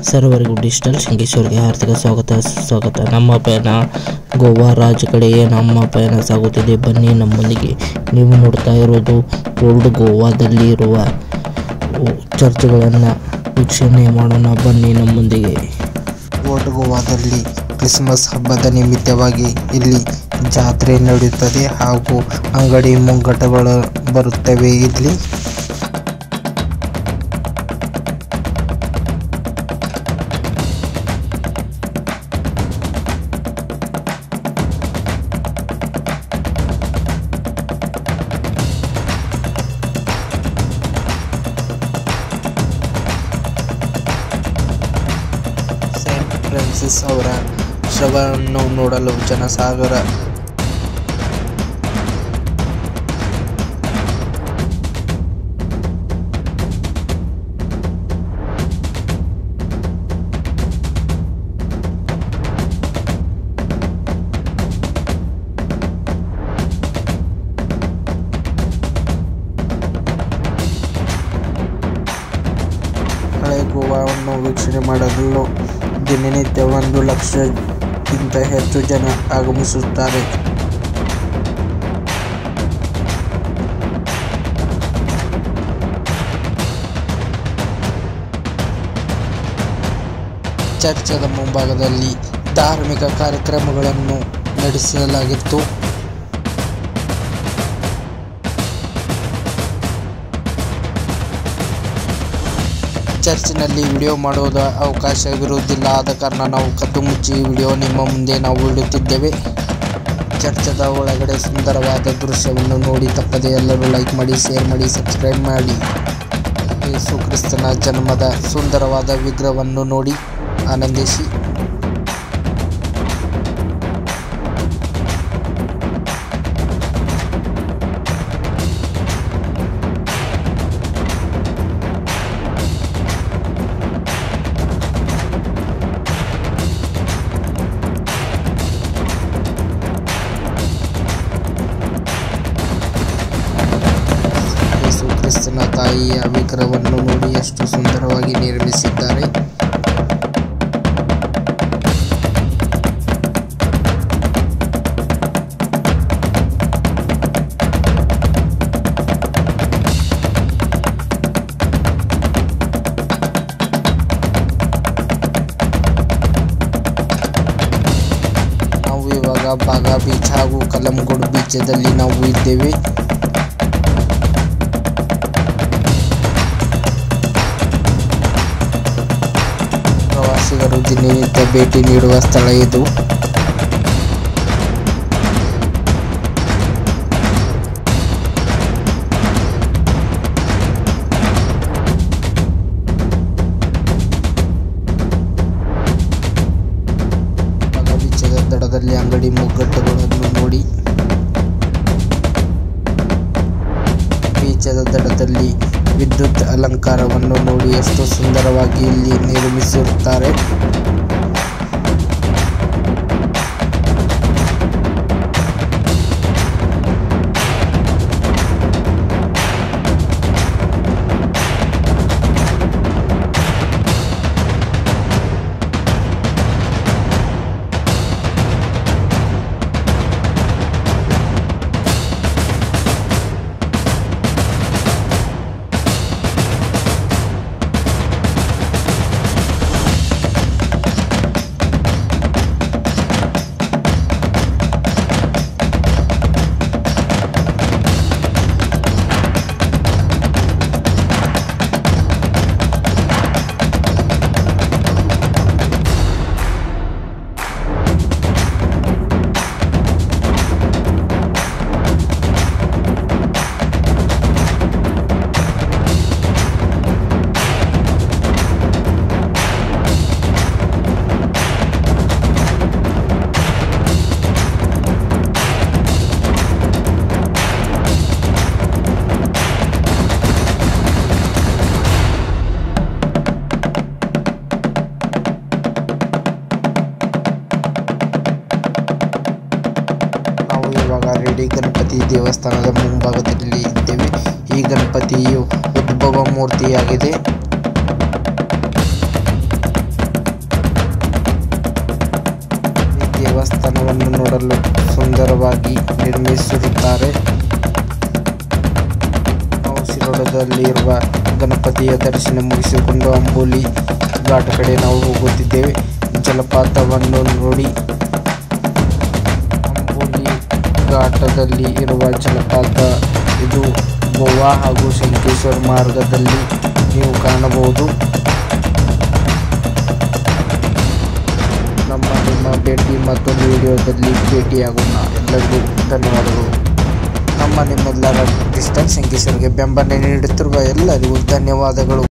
ಸರ್ವರಿಗೂ ಡಿಜಿಟಲ್ ಶಂಕೇಶ್ವರ್ಗೆ ಹಾರ್ದಿಕ ಸ್ವಾಗತ ಸ್ವಾಗತ ನಮ್ಮ ಪಯಣ ಗೋವಾ ರಾಜ್ಯ ಕಡೆಗೆ ನಮ್ಮ ಪಯಣ ಸಾಗುತ್ತಿದೆ ಬನ್ನಿ ನಮ್ಮೊಂದಿಗೆ ನೀವು ನೋಡ್ತಾ ಇರೋದು ಓಲ್ಡ್ ಗೋವಾದಲ್ಲಿ ಇರುವ ಚರ್ಚ್ಗಳನ್ನು ವೀಕ್ಷಣೆ ಮಾಡೋಣ ಬನ್ನಿ ನಮ್ಮೊಂದಿಗೆ ಓಲ್ಡ್ ಗೋವಾದಲ್ಲಿ ಕ್ರಿಸ್ಮಸ್ ಹಬ್ಬದ ನಿಮಿತ್ತವಾಗಿ ಇಲ್ಲಿ ಜಾತ್ರೆ ನಡೆಯುತ್ತದೆ ಹಾಗೂ ಅಂಗಡಿ ಮುಂಗಟ್ಟುಗಳು ಬರುತ್ತವೆ ಇಲ್ಲಿ ಸೇಂಟ್ ಫ್ರಾನ್ಸಿಸ್ ಅವರ ಶವವನ್ನು ನೋಡಲು ಜನಸಾಗರ ಹಳೆ ಗೋವಾವನ್ನು ವೀಕ್ಷಣೆ ಮಾಡಲು ದಿನನಿತ್ಯ ಒಂದು ಲಕ್ಷಕ್ಕಿಂತ ಹೆಚ್ಚು ಜನ ಆಗಮಿಸುತ್ತಾರೆ ಚರ್ಚದ ಮುಂಭಾಗದಲ್ಲಿ ಧಾರ್ಮಿಕ ಕಾರ್ಯಕ್ರಮಗಳನ್ನು ನಡೆಸಲಾಗಿತ್ತು ಚರ್ಚಿನಲ್ಲಿ ವಿಡಿಯೋ ಮಾಡುವುದ ಅವಕಾಶವಿರುವುದಿಲ್ಲ ಆದ ಕಾರಣ ನಾವು ಕದ್ದು ಮುಚ್ಚಿ ವಿಡಿಯೋ ನಿಮ್ಮ ಮುಂದೆ ನಾವು ಇಡುತ್ತಿದ್ದೇವೆ ಚರ್ಚದ ಒಳಗಡೆ ಸುಂದರವಾದ ದೃಶ್ಯವನ್ನು ನೋಡಿ ತಪ್ಪದೆ ಎಲ್ಲರೂ ಲೈಕ್ ಮಾಡಿ ಶೇರ್ ಮಾಡಿ ಸಬ್ಸ್ಕ್ರೈಬ್ ಮಾಡಿ ಯೇಸು ಕ್ರಿಸ್ತನ ಜನ್ಮದ ಸುಂದರವಾದ ವಿಗ್ರಹವನ್ನು ನೋಡಿ ಆನಂದಿಸಿ ಯೇಸು ಕ್ರಿಸ್ತನ ತಾಯಿಯ ವಿಗ್ರಹವನ್ನು ನೋಡಿ ಎಷ್ಟು ಸುಂದರವಾಗಿ ನಿರ್ಮಿಸಿದ್ದಾರೆ ನಾವು ಇವಾಗ ಬಾಗಾ ಬೀಚ್ ಹಾಗೂ ಕಲ್ಲಂಗೋಡು ಬೀಚದಲ್ಲಿ ನಾವು ಇದ್ದೇವೆ ಪ್ರವಾಸಿಗರು ದಿನನಿತ್ಯ ಭೇಟಿ ನೀಡುವ ಸ್ಥಳ ಇದು ಬೀಚದ ದಡದಲ್ಲಿ ಅಂಗಡಿ ಮುಗ್ಗಟ್ಟುಗಳನ್ನು ನೋಡಿ ಬೀಚದ ದಡದಲ್ಲಿ ವಿದ್ಯುತ್ ಅಲಂಕಾರವನ್ನು ನೋಡಿ ಎಷ್ಟು ಸುಂದರವಾಗಿ ಇಲ್ಲಿ ನಿರ್ಮಿಸಿರುತ್ತಾರೆ ನಾವು ಇವಾಗ ರೆಡಿ ಗಣಪತಿ ದೇವಸ್ಥಾನದ ಮುಂಭಾಗದಲ್ಲಿ ಇದ್ದೇವೆ ಈ ಗಣಪತಿಯು ಉದ್ಭವ ಮೂರ್ತಿಯಾಗಿದೆ ನೋಡಲು ಸುಂದರವಾಗಿ ನಿರ್ಮಿಸಿರುತ್ತಾರೆ ನಾವು ಶಿರೋಡದಲ್ಲಿರುವ ಗಣಪತಿಯ ದರ್ಶನ ಮುಗಿಸಿಕೊಂಡು ಅಂಬೋಲಿ ಘಾಟ್ ಕಡೆ ನಾವು ಹೋಗುತ್ತಿದ್ದೇವೆ ಜಲಪಾತವನ್ನು ನೋಡಿ ಅಂಬೋಲಿ ಘಾಟದಲ್ಲಿ ಇರುವ ಜಲಪಾತ ಇದು ಗೋವಾ ಹಾಗೂ ಶಂಕೇಶ್ವರ ಮಾರ್ಗದಲ್ಲಿ ನೀವು ಕಾಣಬಹುದು ನಮ್ಮ ನಿಮ್ಮ ಭೇಟಿ ಮತ್ತೊಂದು ವಿಡಿಯೋದಲ್ಲಿ ಭೇಟಿಯಾಗೋಣ ಎಲ್ಲರಿಗೂ ಧನ್ಯವಾದಗಳು ನಮ್ಮ ನಿಮ್ಮೆಲ್ಲರ ಡಿಸ್ಟೆನ್ಸ್ ಶಂಕೇಶ್ವರಿಗೆ ಬೆಂಬಲ ನೀಡುತ್ತಿರುವ ಎಲ್ಲರಿಗೂ ಧನ್ಯವಾದಗಳು